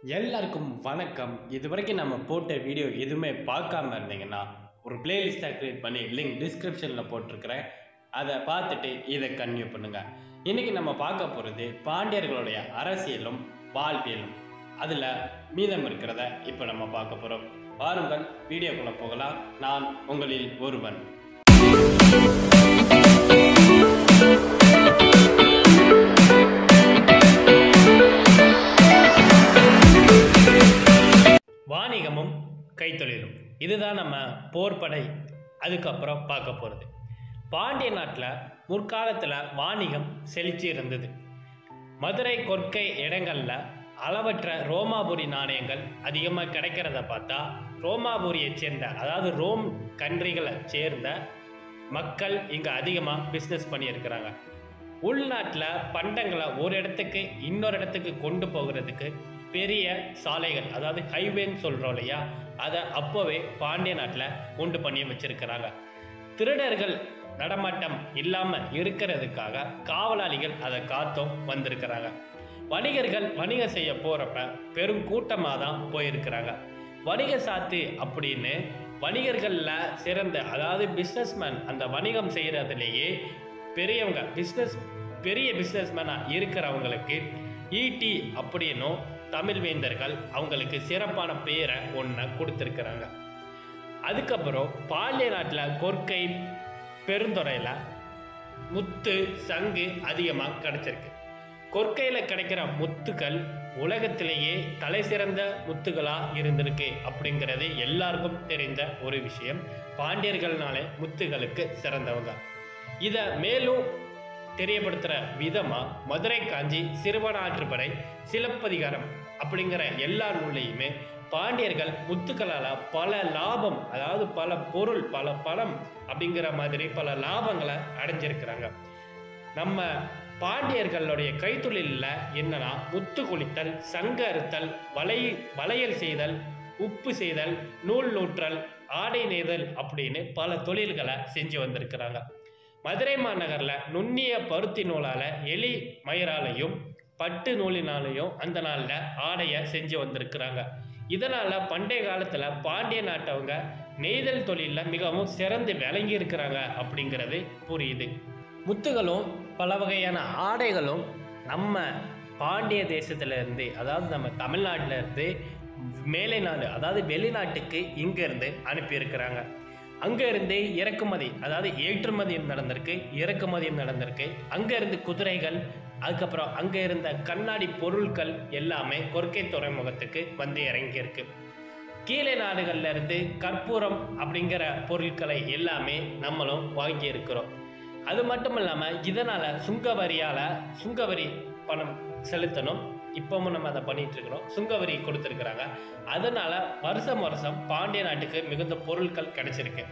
எல்லாருக்கும் வணக்கம் இது வரைக்கும் நம்ம போட்ட வீடியோ எதுவுமே பார்க்காம இருந்தீங்கன்னா ஒரு பிளேலிஸ்ட்டை க்ரியேட் பண்ணி லிங்க் டிஸ்கிரிப்ஷனில் போட்டிருக்கிறேன் அதை பார்த்துட்டு இதை கன்டினியூ பண்ணுங்க இன்னைக்கு நம்ம பார்க்க போகிறது பாண்டியர்களுடைய அரசியலும் வாழ்வியலும் அதில் மீதம் இருக்கிறத இப்போ நம்ம பார்க்க போகிறோம் வாருங்கள் வீடியோக்குள்ளே போகலாம் நான் உங்களில் ஒருவன் வாணிகமும் கைத்தொழிலும் இதுதான் நம்ம போர்ப்படை அதுக்கப்புறம் பார்க்க போகிறது பாண்டிய நாட்டில் முற்காலத்தில் வாணிகம் செழிச்சு இருந்தது மதுரை கொற்கை இடங்களில் அளவற்ற ரோமாபுரி நாணயங்கள் அதிகமாக கிடைக்கிறத பார்த்தா ரோமாபுரியை சேர்ந்த அதாவது ரோம் கண்ட்ரிகளை சேர்ந்த மக்கள் இங்கே அதிகமாக பிஸ்னஸ் பண்ணியிருக்கிறாங்க உள்நாட்டில் பண்டங்களை ஒரு இடத்துக்கு இன்னொரு இடத்துக்கு கொண்டு போகிறதுக்கு பெரிய சாலைகள் அதாவது ஹைவேன்னு சொல்கிறோம் இல்லையா அதை அப்போவே பாண்டிய நாட்டில் உண்டு பண்ணி வச்சிருக்கிறாங்க திருடர்கள் நடமாட்டம் இல்லாமல் இருக்கிறதுக்காக காவலாளிகள் அதை காத்தும் வந்திருக்கிறாங்க வணிகர்கள் வணிகம் செய்ய போகிறப்ப பெரும் கூட்டமாக தான் போயிருக்கிறாங்க வணிக சாத்து அப்படின்னு வணிகர்களில் சிறந்த அதாவது பிஸ்னஸ்மேன் அந்த வணிகம் செய்கிறதுலேயே பெரியவங்க பிஸ்னஸ் பெரிய பிஸ்னஸ்மேனாக இருக்கிறவங்களுக்கு ஈட்டி அப்படின்னும் தமிழ் வேந்தர்கள் அவங்களுக்கு சிறப்பான பேரை ஒன்றை கொடுத்துருக்குறாங்க அதுக்கப்புறம் பாண்டிய நாட்டில் கொற்கை பெருந்துறையில் முத்து சங்கு அதிகமாக கிடச்சிருக்கு கொற்கையில் கிடைக்கிற முத்துக்கள் உலகத்திலேயே தலை சிறந்த முத்துகளாக இருந்திருக்கு அப்படிங்கிறது எல்லாருக்கும் தெரிந்த ஒரு விஷயம் பாண்டியர்கள்னாலே முத்துகளுக்கு சிறந்தவங்க இதை மேலும் தெரியப்படுத்துகிற விதமாக மதுரை காஞ்சி சிறுவனாற்றுப்படை சிலப்பதிகாரம் அப்படிங்கிற எல்லா நூல்லையுமே பாண்டியர்கள் முத்துக்களால் பல லாபம் அதாவது பல பொருள் பல பணம் அப்படிங்கிற மாதிரி பல லாபங்களை அடைஞ்சிருக்கிறாங்க நம்ம பாண்டியர்களுடைய கைத்தொழிலில் என்னன்னா முத்து குளித்தல் சங்க அறுத்தல் வலை வளையல் செய்தல் உப்பு செய்தல் நூல் நூற்றல் ஆடை நெய்தல் அப்படின்னு பல தொழில்களை செஞ்சு வந்திருக்கிறாங்க மதுரை மாநகரில் நுண்ணிய பருத்தி நூலால் எலி மயிராலையும் பட்டு நூலினாலையும் அந்த நாளில் ஆடையை செஞ்சு வந்திருக்கிறாங்க இதனால் பண்டைய காலத்தில் பாண்டிய நாட்டவங்க நெய்தல் தொழிலில் மிகவும் சிறந்து விளங்கி இருக்கிறாங்க அப்படிங்கிறது புரியுது முத்துகளும் பல வகையான ஆடைகளும் நம்ம பாண்டிய தேசத்திலிருந்து அதாவது நம்ம தமிழ்நாட்டில் இருந்து மேலை நாடு அதாவது வெளிநாட்டுக்கு இங்கேருந்து அனுப்பியிருக்கிறாங்க அங்கேருந்து இறக்குமதி அதாவது ஏற்றுமதியும் நடந்திருக்கு இறக்குமதியும் நடந்திருக்கு அங்கேருந்து குதிரைகள் அதுக்கப்புறம் அங்கே இருந்த கண்ணாடி பொருட்கள் எல்லாமே கொற்கை துறைமுகத்துக்கு வந்து இறங்கியிருக்கு கீழே நாடுகள்ல இருந்து கற்பூரம் அப்படிங்கிற பொருட்களை எல்லாமே நம்மளும் வாங்கி இருக்கிறோம் அது மட்டும் இல்லாமல் இதனால் சுங்கவரியால் சுங்கவரி பணம் செலுத்தணும் இப்பவும் நம்ம அதை பண்ணிட்டு இருக்கிறோம் சுங்கவரி கொடுத்துருக்குறாங்க அதனால வருஷம் வருஷம் பாண்டிய நாட்டுக்கு மிகுந்த பொருட்கள் கிடைச்சிருக்கு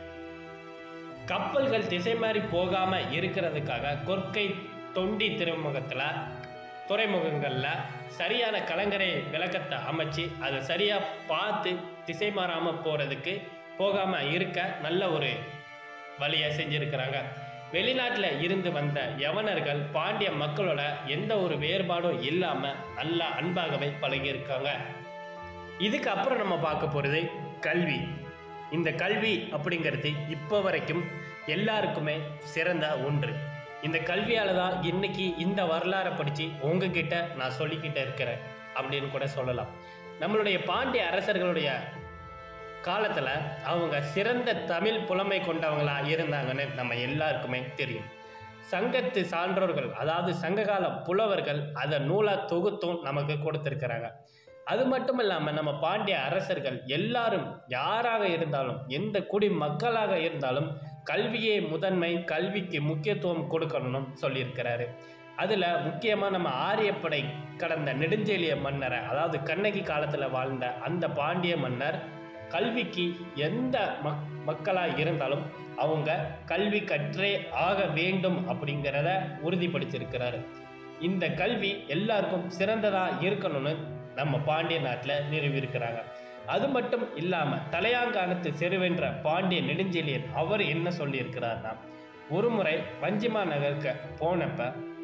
கப்பல்கள் திசை மாறி போகாம இருக்கிறதுக்காக கொற்கை தொண்டி துறைமுகத்தில் துறைமுகங்களில் சரியான கலங்கரை விளக்கத்தை அமைச்சு அதை சரியாக பார்த்து திசை மாறாமல் போகிறதுக்கு போகாமல் இருக்க நல்ல ஒரு வழியை செஞ்சுருக்கிறாங்க வெளிநாட்டில் இருந்து வந்த யவனர்கள் பாண்டிய மக்களோட எந்த ஒரு வேறுபாடும் இல்லாமல் நல்லா அன்பாகவே பழகியிருக்காங்க இதுக்கு அப்புறம் நம்ம பார்க்க போகிறது கல்வி இந்த கல்வி அப்படிங்கிறது இப்போ வரைக்கும் எல்லாருக்குமே சிறந்த ஒன்று இந்த கல்வியால் தான் இன்னைக்கு இந்த வரலாறை படித்து உங்ககிட்ட நான் சொல்லிக்கிட்டே இருக்கிறேன் அப்படின்னு கூட சொல்லலாம் நம்மளுடைய பாண்டிய அரசர்களுடைய காலத்தில் அவங்க சிறந்த தமிழ் புலமை கொண்டவங்களா இருந்தாங்கன்னு நம்ம எல்லாருக்குமே தெரியும் சங்கத்து சான்றோர்கள் அதாவது சங்ககால புலவர்கள் அதை நூலாக தொகுத்தும் நமக்கு கொடுத்துருக்கிறாங்க அது மட்டும் இல்லாமல் நம்ம பாண்டிய அரசர்கள் எல்லாரும் யாராக இருந்தாலும் எந்த குடி மக்களாக இருந்தாலும் கல்வியே முதன்மை கல்விக்கு முக்கியத்துவம் கொடுக்கணும்னு சொல்லியிருக்கிறாரு அதில் முக்கியமாக நம்ம ஆரியப்படை கடந்த நெடுஞ்செழிய மன்னரை அதாவது கண்ணகி காலத்தில் வாழ்ந்த அந்த பாண்டிய மன்னர் கல்விக்கு எந்த மக் மக்களாக இருந்தாலும் அவங்க கல்வி கற்றே ஆக வேண்டும் அப்படிங்கிறத உறுதிப்படுத்தியிருக்கிறாரு இந்த கல்வி எல்லாருக்கும் சிறந்ததாக இருக்கணும்னு நம்ம பாண்டிய நாட்டில் நிறுவியிருக்கிறாங்க அது மட்டும் இல்லாமல் தலையாங்கானத்து செருவென்ற பாண்டிய நெடுஞ்செழியன் அவர் என்ன சொல்லியிருக்கிறார்னா ஒரு முறை வஞ்சிமா நகருக்கு போனப்ப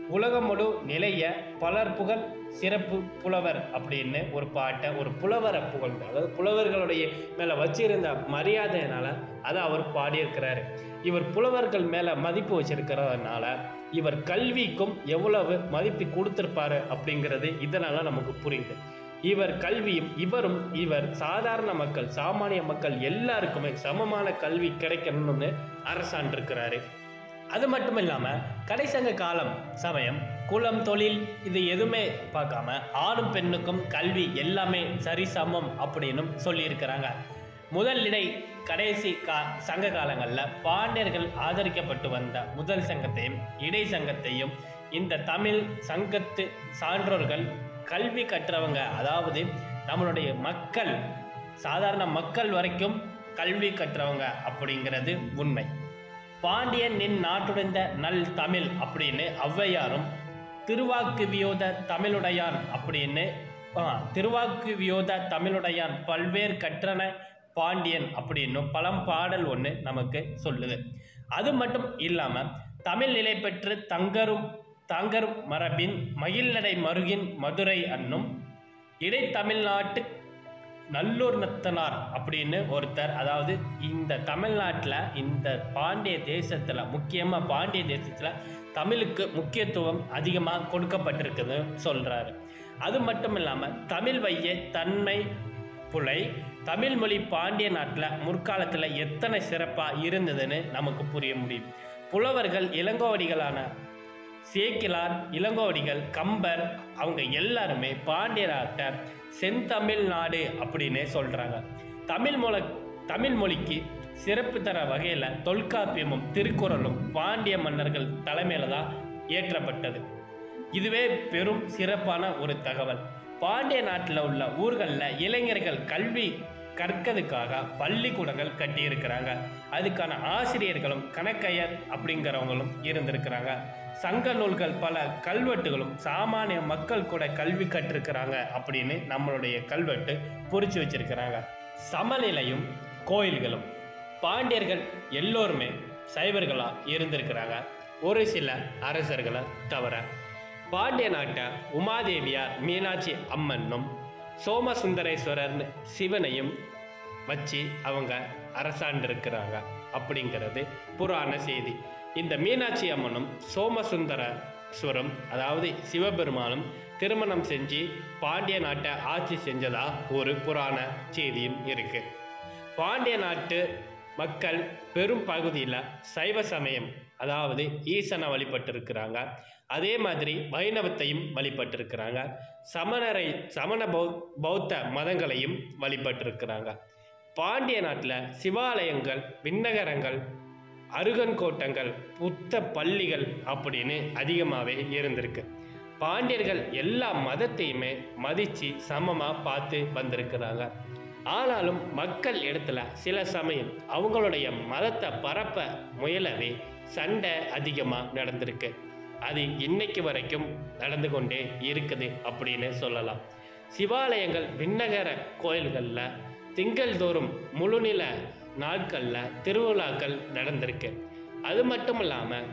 உலகம் முழு நிலைய பலர் புகழ் சிறப்பு புலவர் அப்படின்னு ஒரு பாட்டை ஒரு புலவரை புகழ்ந்து அதாவது புலவர்களுடைய மேலே வச்சிருந்த மரியாதையினால அதை அவர் பாடியிருக்கிறாரு இவர் புலவர்கள் மேலே மதிப்பு வச்சிருக்கிறதுனால இவர் கல்விக்கும் எவ்வளவு மதிப்பு கொடுத்திருப்பாரு அப்படிங்கிறது இதனால நமக்கு புரியுது இவர் கல்வியும் இவரும் இவர் சாதாரண மக்கள் சாமானிய மக்கள் எல்லாருக்குமே சமமான கல்வி கிடைக்கணும்னு அரசாண்டிருக்கிறாரு அது மட்டும் இல்லாமல் கடைசங்க காலம் சமயம் குலம் தொழில் இது எதுவுமே பார்க்காம ஆணும் பெண்ணுக்கும் கல்வி எல்லாமே சரிசமம் அப்படின்னும் சொல்லியிருக்கிறாங்க முதல் இடை கடைசி கா சங்க காலங்களில் பாண்டியர்கள் ஆதரிக்கப்பட்டு வந்த முதல் சங்கத்தையும் இடை சங்கத்தையும் இந்த தமிழ் சங்கத்து சான்றோர்கள் கல்வி கற்றவங்க அதாவது நம்மளுடைய மக்கள் சாதாரண மக்கள் வரைக்கும் கல்வி கற்றவங்க அப்படிங்கிறது உண்மை பாண்டியன் நின் நாட்டுடைந்த நல் தமிழ் அப்படின்னு ஔவையாரும் திருவாக்கு வியோத தமிழுடையான் அப்படின்னு ஆ, திருவாக்கு வியோத தமிழுடையான் பல்வேறு கற்றன பாண்டியன் அப்படின்னும் பழம்பாடல் ஒன்று நமக்கு சொல்லுது அது மட்டும் இல்லாமல் தமிழ் நிலை பெற்று தங்கரும் தங்கரும் மரபின் மகிழ்நடை மருகின் மதுரை அன்னும் இடைத்தமிழ்நாட்டு நல்லூர் நத்தனார் அப்படின்னு ஒருத்தர் அதாவது இந்த தமிழ்நாட்டில் இந்த பாண்டிய தேசத்தில் முக்கியமாக பாண்டிய தேசத்தில் தமிழுக்கு முக்கியத்துவம் அதிகமாக கொடுக்கப்பட்டிருக்குது சொல்கிறாரு அது மட்டும் இல்லாமல் தமிழ் வைய தன்மை புலை தமிழ் மொழி பாண்டிய நாட்டில் முற்காலத்தில் எத்தனை சிறப்பாக இருந்ததுன்னு நமக்கு புரிய முடியும் புலவர்கள் இளங்கோவடிகளான சேக்கிலார் இளங்கோவடிகள் கம்பர் அவங்க எல்லாருமே பாண்டிய நாட்டை செந்தமிழ் நாடு அப்படின்னு சொல்கிறாங்க தமிழ் மொழ தமிழ் மொழிக்கு சிறப்பு தர வகையில் தொல்காப்பியமும் திருக்குறளும் பாண்டிய மன்னர்கள் தலைமையில் தான் ஏற்றப்பட்டது இதுவே பெரும் சிறப்பான ஒரு தகவல் பாண்டிய நாட்டில் உள்ள ஊர்களில் இளைஞர்கள் கல்வி கற்கிறதுக்காக பள்ளிக்கூடங்கள் கட்டியிருக்கிறாங்க அதுக்கான ஆசிரியர்களும் கணக்கையர் அப்படிங்கிறவங்களும் இருந்திருக்கிறாங்க சங்க நூல்கள் பல கல்வெட்டுகளும் சாமானிய மக்கள் கூட கல்வி கற்றிருக்கிறாங்க அப்படின்னு நம்மளுடைய கல்வெட்டு பொறிச்சு வச்சிருக்கிறாங்க சமநிலையும் கோயில்களும் பாண்டியர்கள் எல்லோருமே சைவர்களாக இருந்திருக்கிறாங்க ஒரு சில அரசர்களை தவிர பாண்டிய நாட்டை உமாதேவியார் மீனாட்சி அம்மனும் சோமசுந்தரேஸ்வரர்னு சிவனையும் வச்சு அவங்க அரசாண்டிருக்கிறாங்க அப்படிங்கிறது புராண செய்தி இந்த மீனாட்சி அம்மனும் சோமசுந்தரேஸ்வரம் அதாவது சிவபெருமானும் திருமணம் செஞ்சு பாண்டிய நாட்டை ஆட்சி செஞ்சதா ஒரு புராண செய்தியும் இருக்கு பாண்டிய நாட்டு மக்கள் பெரும் பகுதியில் சைவ சமயம் அதாவது ஈசனை வழிபட்டிருக்கிறாங்க அதே மாதிரி வைணவத்தையும் வழிபட்டிருக்கிறாங்க சமணரை சமண பௌ பௌத்த மதங்களையும் வழிபட்டிருக்கிறாங்க பாண்டிய நாட்டில் சிவாலயங்கள் விண்ணகரங்கள் அருகன்கோட்டங்கள் புத்த பள்ளிகள் அப்படின்னு அதிகமாகவே இருந்திருக்கு பாண்டியர்கள் எல்லா மதத்தையுமே மதித்து சமமாக பார்த்து வந்திருக்கிறாங்க ஆனாலும் மக்கள் இடத்துல சில சமயம் அவங்களுடைய மதத்தை பரப்ப முயலவே சண்டை அதிகமாக நடந்திருக்கு அது இன்னைக்கு வரைக்கும் நடந்து கொண்டே இருக்குது அப்படின்னு சொல்லலாம் சிவாலயங்கள் விண்ணகர கோயில்களில் திங்கள் தோறும் முழுநில நாட்களில் திருவிழாக்கள் நடந்திருக்கு அது மட்டும் இல்லாமல்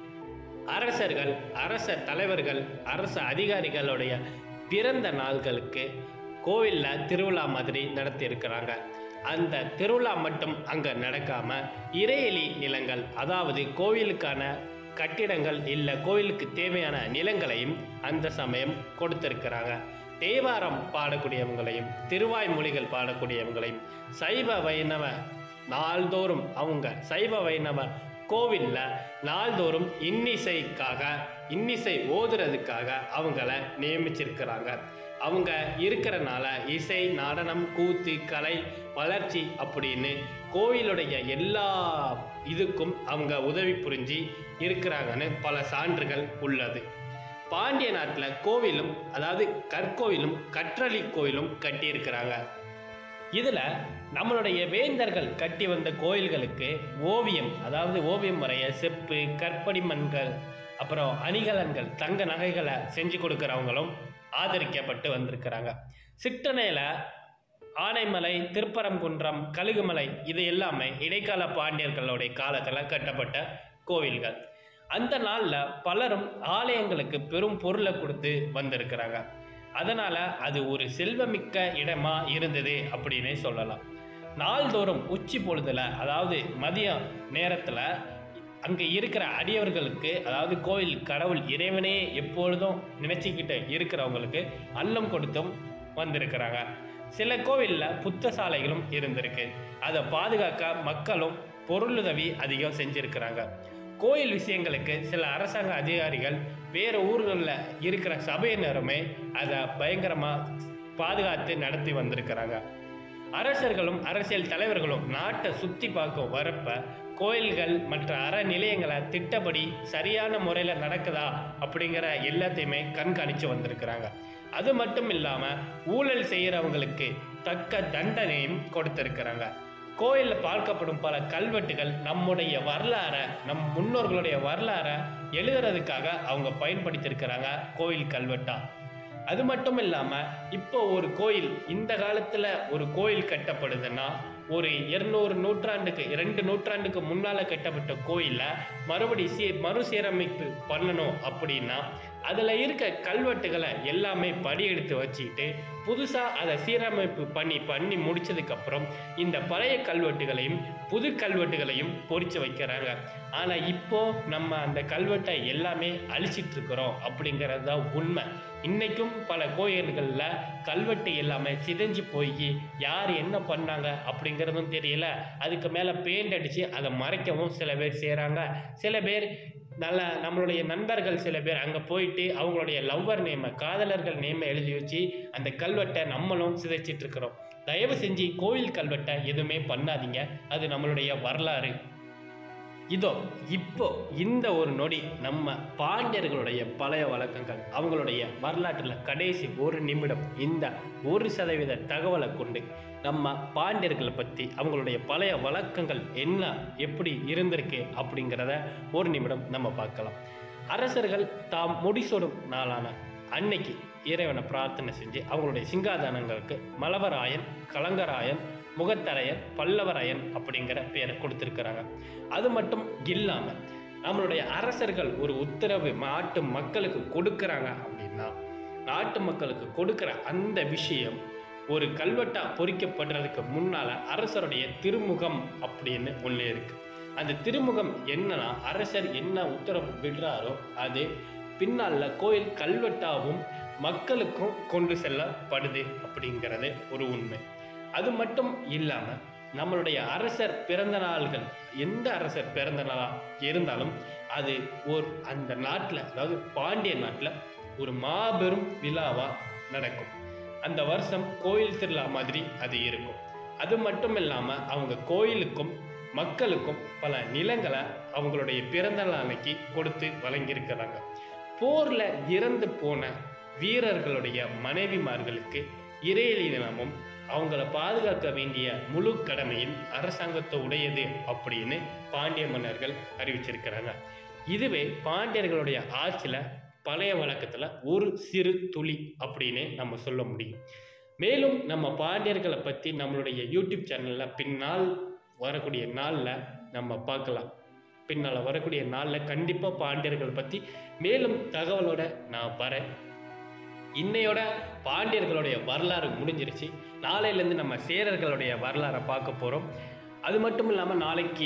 அரசர்கள் அரச தலைவர்கள் அரச அதிகாரிகளுடைய பிறந்த நாள்களுக்கு கோவிலில் திருவிழா மாதிரி நடத்தி இருக்கிறாங்க அந்த திருவிழா மட்டும் அங்கே நடக்காம இறையலி நிலங்கள் அதாவது கோவிலுக்கான கட்டிடங்கள் இல்லை கோவிலுக்கு தேவையான நிலங்களையும் அந்த சமயம் கொடுத்திருக்கிறாங்க தேவாரம் பாடக்கூடியவங்களையும் திருவாய்மொழிகள் பாடக்கூடியவங்களையும் சைவ வைணவ நாள்தோறும் அவங்க சைவ வைணவ கோவிலில் நாள்தோறும் இன்னிசைக்காக இன்னிசை ஓதுறதுக்காக அவங்கள நியமிச்சிருக்கிறாங்க அவங்க இருக்கிறனால இசை நடனம் கூத்து கலை வளர்ச்சி அப்படின்னு கோவிலுடைய எல்லா இதுக்கும் அவங்க உதவி புரிஞ்சு இருக்கிறாங்கன்னு பல சான்றுகள் உள்ளது பாண்டிய நாட்டில் கோவிலும் அதாவது கற்கோவிலும் கற்றளி கோயிலும் கட்டியிருக்கிறாங்க இதில் நம்மளுடைய வேந்தர்கள் கட்டி வந்த கோயில்களுக்கு ஓவியம் அதாவது ஓவியம் வரைய செப்பு கற்படி மண்கள் அப்புறம் அணிகலன்கள் தங்க நகைகளை செஞ்சு கொடுக்குறவங்களும் ஆதரிக்கப்பட்டு வந்திருக்கிறாங்க சிற்றணையில் ஆனைமலை திருப்பரங்குன்றம் கழுகுமலை இது எல்லாமே இடைக்கால பாண்டியர்களுடைய காலத்தில் கட்டப்பட்ட கோவில்கள் அந்த நாளில் பலரும் ஆலயங்களுக்கு பெரும் பொருளை கொடுத்து வந்திருக்கிறாங்க அதனால அது ஒரு செல்வமிக்க இடமா இருந்தது அப்படின்னே சொல்லலாம் நாள்தோறும் உச்சி பொழுதுல அதாவது மதியம் நேரத்தில் அங்கே இருக்கிற அடியவர்களுக்கு அதாவது கோயில் கடவுள் இறைவனே எப்பொழுதும் நினைச்சுக்கிட்டு இருக்கிறவங்களுக்கு அன்னம் கொடுத்தும் வந்திருக்கிறாங்க சில கோவிலில் புத்த சாலைகளும் இருந்திருக்கு அதை பாதுகாக்க மக்களும் பொருளுதவி அதிகம் செஞ்சிருக்கிறாங்க கோயில் விஷயங்களுக்கு சில அரசாங்க அதிகாரிகள் வேறு ஊர்களில் இருக்கிற சபையினருமே அதை பயங்கரமாக பாதுகாத்து நடத்தி வந்திருக்கிறாங்க அரசர்களும் அரசியல் தலைவர்களும் நாட்டை சுற்றி பார்க்க வரப்ப கோயில்கள் மற்ற அறநிலையங்களை திட்டப்படி சரியான முறையில் நடக்குதா அப்படிங்கிற எல்லாத்தையுமே கண்காணித்து வந்திருக்கிறாங்க அது மட்டும் இல்லாமல் ஊழல் செய்கிறவங்களுக்கு தக்க தண்டனையும் கொடுத்திருக்கிறாங்க கோயிலில் பார்க்கப்படும் பல கல்வெட்டுகள் நம்முடைய வரலாறை நம் முன்னோர்களுடைய வரலாறை எழுதுறதுக்காக அவங்க பயன்படுத்தியிருக்கிறாங்க கோயில் கல்வெட்டா அது மட்டும் இல்லாமல் இப்போ ஒரு கோயில் இந்த காலத்தில் ஒரு கோயில் கட்டப்படுதுன்னா ஒரு இருநூறு நூற்றாண்டுக்கு ரெண்டு நூற்றாண்டுக்கு முன்னால் கட்டப்பட்ட கோயிலை மறுபடி சீ மறுசீரமைப்பு பண்ணணும் அப்படின்னா அதில் இருக்க கல்வெட்டுகளை எல்லாமே படி எடுத்து வச்சுக்கிட்டு புதுசாக அதை சீரமைப்பு பண்ணி பண்ணி முடிச்சதுக்கப்புறம் இந்த பழைய கல்வெட்டுகளையும் புது கல்வெட்டுகளையும் பொறிச்சு வைக்கிறாங்க ஆனால் இப்போ நம்ம அந்த கல்வெட்டை எல்லாமே அழிச்சிட்டு இருக்கிறோம் அப்படிங்கிறது தான் உண்மை இன்னைக்கும் பல கோயில்களில் கல்வெட்டு எல்லாமே சிதைஞ்சு போய் யார் என்ன பண்ணாங்க அப்படிங்கிறதும் தெரியல அதுக்கு மேலே பெயிண்ட் அடித்து அதை மறைக்கவும் சில பேர் செய்கிறாங்க சில பேர் நல்ல நம்மளுடைய நண்பர்கள் சில பேர் அங்கே போயிட்டு அவங்களுடைய லவ்வர் நேமை காதலர்கள் நேமை எழுதி வச்சு அந்த கல்வெட்டை நம்மளும் சிதைச்சிட்டு இருக்கிறோம் தயவு செஞ்சு கோயில் கல்வெட்டை எதுவுமே பண்ணாதீங்க அது நம்மளுடைய வரலாறு இதோ இப்போ இந்த ஒரு நொடி நம்ம பாண்டியர்களுடைய பழைய வழக்கங்கள் அவங்களுடைய வரலாற்றில் கடைசி ஒரு நிமிடம் இந்த ஒரு சதவீத தகவலை கொண்டு நம்ம பாண்டியர்களை பற்றி அவங்களுடைய பழைய வழக்கங்கள் என்ன எப்படி இருந்திருக்கு அப்படிங்கிறத ஒரு நிமிடம் நம்ம பார்க்கலாம் அரசர்கள் தாம் முடிசூடும் நாளான அன்னைக்கு இறைவனை பிரார்த்தனை செஞ்சு அவங்களுடைய சிங்காதனங்களுக்கு மலவராயன் கலங்கராயன் முகத்தரையன் பல்லவராயன் அப்படிங்கிற பேரை கொடுத்துருக்குறாங்க அது மட்டும் இல்லாமல் நம்மளுடைய அரசர்கள் ஒரு உத்தரவு நாட்டு மக்களுக்கு கொடுக்குறாங்க அப்படின்னா நாட்டு மக்களுக்கு கொடுக்குற அந்த விஷயம் ஒரு கல்வெட்டா பொறிக்கப்படுறதுக்கு முன்னால அரசருடைய திருமுகம் அப்படின்னு ஒன்று இருக்கு அந்த திருமுகம் என்னன்னா அரசர் என்ன உத்தரவு விடுறாரோ அது பின்னால கோயில் கல்வெட்டாவும் மக்களுக்கும் கொண்டு செல்லப்படுது அப்படிங்கிறது ஒரு உண்மை அது மட்டும் இல்லாமல் நம்மளுடைய அரசர் பிறந்த நாள்கள் எந்த அரசர் பிறந்த நாளாக இருந்தாலும் அது ஒரு அந்த நாட்டில் அதாவது பாண்டிய நாட்டில் ஒரு மாபெரும் விழாவாக நடக்கும் அந்த வருஷம் கோயில் திருவிழா மாதிரி அது இருக்கும் அது மட்டும் இல்லாமல் அவங்க கோயிலுக்கும் மக்களுக்கும் பல நிலங்களை அவங்களுடைய பிறந்த நாளைக்கு கொடுத்து வழங்கியிருக்கிறாங்க போரில் இறந்து போன வீரர்களுடைய மனைவிமார்களுக்கு இறையலி தினமும் அவங்கள பாதுகாக்க வேண்டிய முழு கடமையும் அரசாங்கத்தை உடையது அப்படின்னு பாண்டிய மன்னர்கள் அறிவிச்சிருக்கிறாங்க இதுவே பாண்டியர்களுடைய ஆட்சியில் பழைய வழக்கத்தில் ஒரு சிறு துளி அப்படின்னு நம்ம சொல்ல முடியும் மேலும் நம்ம பாண்டியர்களை பற்றி நம்மளுடைய யூடியூப் சேனலில் பின்னால் வரக்கூடிய நாளில் நம்ம பார்க்கலாம் பின்னால் வரக்கூடிய நாளில் கண்டிப்பாக பாண்டியர்கள் பற்றி மேலும் தகவலோட நான் வரேன் இன்னையோட பாண்டியர்களுடைய வரலாறு முடிஞ்சிருச்சு நாளையிலேருந்து நம்ம சேரர்களுடைய வரலாறை பார்க்க போகிறோம் அது மட்டும் இல்லாமல் நாளைக்கு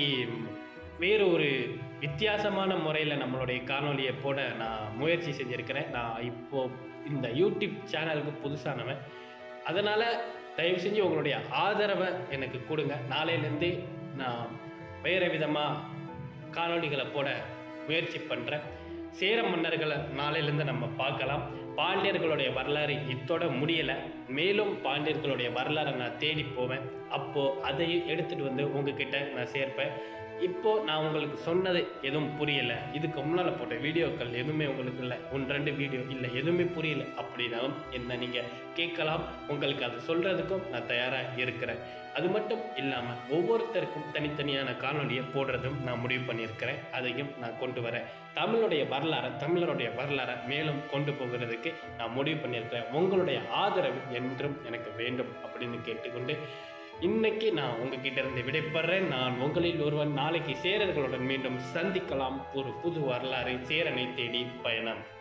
வேறு ஒரு வித்தியாசமான முறையில் நம்மளுடைய காணொலியை போட நான் முயற்சி செஞ்சுருக்கிறேன் நான் இப்போது இந்த யூடியூப் சேனலுக்கு புதுசானவன் அதனால் தயவு செஞ்சு உங்களுடைய ஆதரவை எனக்கு கொடுங்க நாளையிலேருந்து நான் வேறு விதமாக காணொளிகளை போட முயற்சி பண்ணுறேன் சேர மன்னர்களை நாளையிலேருந்து நம்ம பார்க்கலாம் பாண்டியர்களுடைய வரலாறு இத்தோட முடியலை மேலும் பாண்டியர்களுடைய வரலாறை நான் தேடி போவேன் அப்போது அதையும் எடுத்துகிட்டு வந்து உங்ககிட்ட நான் சேர்ப்பேன் இப்போ நான் உங்களுக்கு சொன்னது எதுவும் புரியலை இதுக்கு முன்னால் போட்ட வீடியோக்கள் எதுவுமே உங்களுக்கு இல்லை ஒன்று ரெண்டு வீடியோ இல்லை எதுவுமே புரியல அப்படின்னாலும் என்ன நீங்கள் கேட்கலாம் உங்களுக்கு அதை சொல்கிறதுக்கும் நான் தயாராக இருக்கிறேன் அது மட்டும் இல்லாமல் ஒவ்வொருத்தருக்கும் தனித்தனியான காணொலியை போடுறதும் நான் முடிவு பண்ணியிருக்கிறேன் அதையும் நான் கொண்டு வரேன் தமிழுடைய வரலாறை தமிழருடைய வரலாறை மேலும் கொண்டு போகிறதுக்கு நான் முடிவு பண்ணியிருக்கிறேன் உங்களுடைய ஆதரவு என்றும் எனக்கு வேண்டும் அப்படின்னு கேட்டுக்கொண்டு இன்னைக்கு நான் உங்ககிட்ட இருந்து விடைபெறேன் நான் உங்களில் ஒருவன் நாளைக்கு சேரர்களுடன் மீண்டும் சந்திக்கலாம் ஒரு புது வரலாறு சேரனை தேடி பயணம்